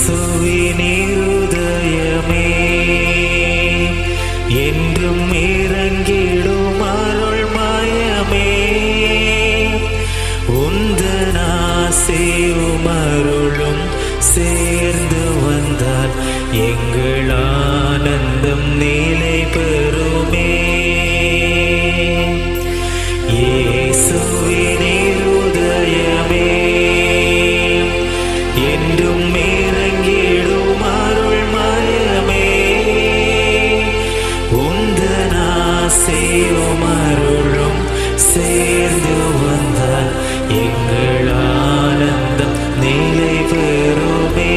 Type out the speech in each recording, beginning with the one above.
இயேசுவின் இருதயமே என்றும் இறங்கிடும் அருள்மயமே உந்தன் ஆசையும் அருளும் சேர்ந்து வந்தால் எங்கள் ஆனந்தம் நிலை பெறுமே இயேசுவின் இருதயமே என்றும் இறங்கிடும் அருள்மயமே உந்தன் ஆசையும் அருளும் சேர்ந்து வந்தால் எங்கள் ஆனந்தம் நிலை பெறுமே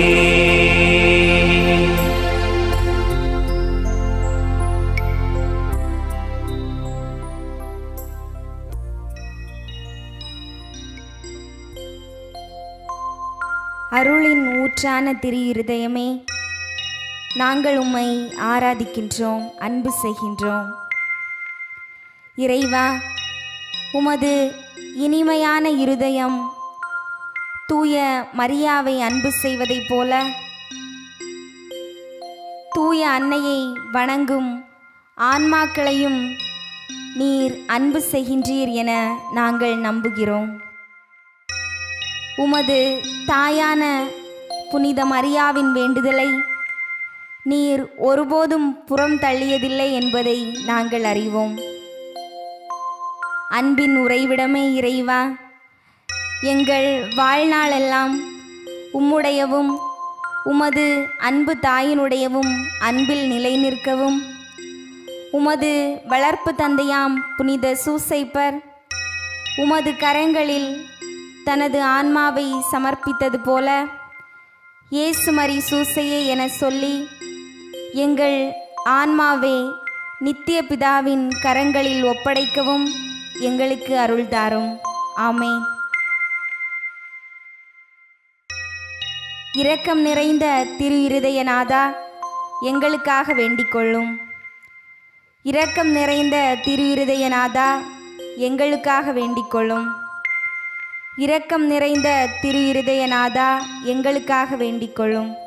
அருளின் ஊற்றான திரு இருதயமே நாங்கள் உம்மை ஆராதிக்கின்றோம் அன்பு செய்கின்றோம் இறைவா உமது இனிமையான இருதயம் தூய மரியாவை அன்பு செய்வதைப் போல தூய அன்னையை வணங்கும் ஆன்மாக்களையும் நீர் அன்பு செய்கின்றீர் என நாங்கள் நம்புகிறோம் உமது தாயான புனித மரியாவின் வேண்டுதலை நீர் ஒருபோதும் புறம் தள்ளியதில்லை என்பதை நாங்கள் அறிவோம் அன்பின் உறைவிடமே இறைவா எங்கள் வாழ்நாளெல்லாம் உம்முடையவும் உமது அன்பு தாயினுடையவும் அன்பில் நிலை நிற்கவும் உமது வளர்ப்பு தந்தையாம் புனித சூசைப்பர் உமது கரங்களில் தனது ஆன்மாவை சமர்ப்பித்தது போல இயேசுமரி சூசையே என சொல்லி எங்கள் ஆன்மாவை நித்திய பிதாவின் கரங்களில் ஒப்படைக்கவும் எங்களுக்கு அருள் தாரும் ஆமென் இரக்கம் நிறைந்த திரு இருதயநாதா எங்களுக்காக வேண்டிக் கொள்ளும் இரக்கம் நிறைந்த திரு இருதயநாதா எங்களுக்காக வேண்டிக் கொள்ளும் இரக்கம் நிறைந்த திரு இருதயநாதா எங்களுக்காக வேண்டிக் கொள்ளும்